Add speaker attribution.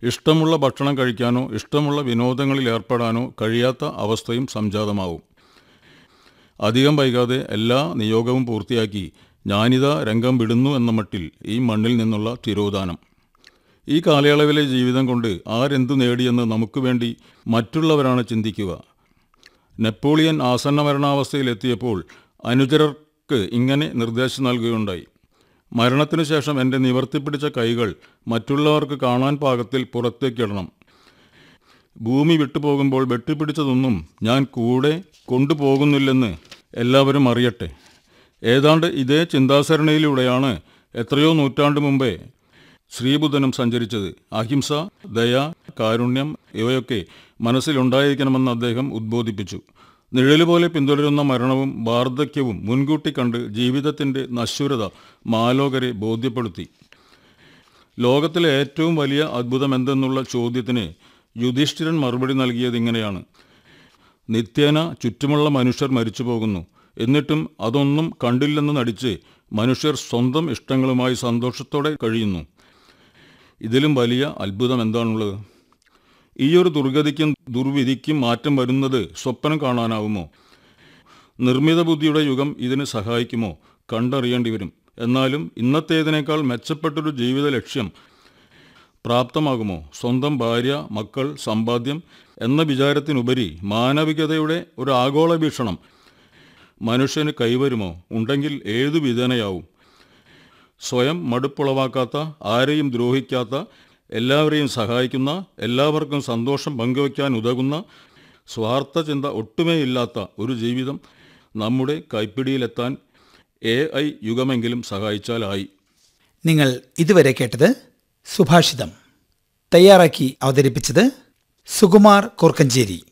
Speaker 1: ഇഷ്ടമുള്ള ഭക്ഷണം കഴിക്കാനോ ഇഷ്ടമുള്ള വിനോദങ്ങളിൽ ഏർപ്പെടാനോ കഴിയാത്ത അവസ്ഥയും സംജാതമാവും അധികം വൈകാതെ എല്ലാ നിയോഗവും പൂർത്തിയാക്കി ഞാനിതാ രംഗം വിടുന്നു എന്ന മട്ടിൽ ഈ മണ്ണിൽ നിന്നുള്ള തിരോധാനം ഈ കാലയളവിലെ ജീവിതം കൊണ്ട് ആരെന്തു നേടിയെന്ന് നമുക്ക് വേണ്ടി മറ്റുള്ളവരാണ് ചിന്തിക്കുക നെപ്പോളിയൻ ആസന്ന മരണാവസ്ഥയിലെത്തിയപ്പോൾ അനുചരർക്ക് ഇങ്ങനെ നിർദ്ദേശം നൽകുകയുണ്ടായി മരണത്തിനു ശേഷം എൻ്റെ നിവർത്തിപ്പിടിച്ച കൈകൾ മറ്റുള്ളവർക്ക് കാണാൻ പാകത്തിൽ പുറത്തേക്കിടണം ഭൂമി വിട്ടുപോകുമ്പോൾ വെട്ടിപ്പിടിച്ചതൊന്നും ഞാൻ കൂടെ കൊണ്ടുപോകുന്നില്ലെന്ന് എല്ലാവരും അറിയട്ടെ ഏതാണ്ട് ഇതേ ചിന്താസരണിയിലൂടെയാണ് എത്രയോ നൂറ്റാണ്ട് മുമ്പേ ശ്രീബുദ്ധനും സഞ്ചരിച്ചത് അഹിംസ ദയ കാരുണ്യം ഇവയൊക്കെ മനസ്സിലുണ്ടായിരിക്കണമെന്ന് അദ്ദേഹം ഉദ്ബോധിപ്പിച്ചു നിഴലുപോലെ പിന്തുടരുന്ന മരണവും വാർദ്ധക്യവും മുൻകൂട്ടി കണ്ട് ജീവിതത്തിൻ്റെ നശ്വരത മാലോകരെ ബോധ്യപ്പെടുത്തി ലോകത്തിലെ ഏറ്റവും വലിയ അത്ഭുതം എന്തെന്നുള്ള ചോദ്യത്തിന് യുധിഷ്ഠിരൻ മറുപടി നൽകിയത് ഇങ്ങനെയാണ് നിത്യേന ചുറ്റുമുള്ള മനുഷ്യർ മരിച്ചു പോകുന്നു എന്നിട്ടും അതൊന്നും കണ്ടില്ലെന്ന് നടിച്ച് മനുഷ്യർ സ്വന്തം ഇഷ്ടങ്ങളുമായി സന്തോഷത്തോടെ കഴിയുന്നു ഇതിലും വലിയ അത്ഭുതം എന്താണുള്ളത് ഈയൊരു ദുർഗതിക്കും ദുർവിധിക്കും മാറ്റം വരുന്നത് സ്വപ്നം കാണാനാവുമോ നിർമ്മിത ബുദ്ധിയുടെ യുഗം ഇതിന് സഹായിക്കുമോ കണ്ടറിയേണ്ടി വരും എന്നാലും ഇന്നത്തേതിനേക്കാൾ മെച്ചപ്പെട്ടൊരു ജീവിത ലക്ഷ്യം പ്രാപ്തമാകുമോ സ്വന്തം ഭാര്യ മക്കൾ സമ്പാദ്യം എന്ന വിചാരത്തിനുപരി മാനവികതയുടെ ഒരു ആഗോള വീക്ഷണം മനുഷ്യന് കൈവരുമോ ഉണ്ടെങ്കിൽ ഏതു വിധേനയാവും സ്വയം മടുപ്പുളവാക്കാത്ത ആരെയും ദ്രോഹിക്കാത്ത എല്ലാവരെയും സഹായിക്കുന്ന എല്ലാവർക്കും സന്തോഷം പങ്കുവയ്ക്കാൻ ഉതകുന്ന സ്വാർത്ഥ ചിന്ത ഒട്ടുമേ ഇല്ലാത്ത ഒരു ജീവിതം നമ്മുടെ കൈപ്പിടിയിലെത്താൻ എ ഐ യുഗമെങ്കിലും സഹായിച്ചാലായി
Speaker 2: നിങ്ങൾ ഇതുവരെ കേട്ടത് സുഭാഷിതം തയ്യാറാക്കി അവതരിപ്പിച്ചത് സുകുമാർ കോർക്കഞ്ചേരി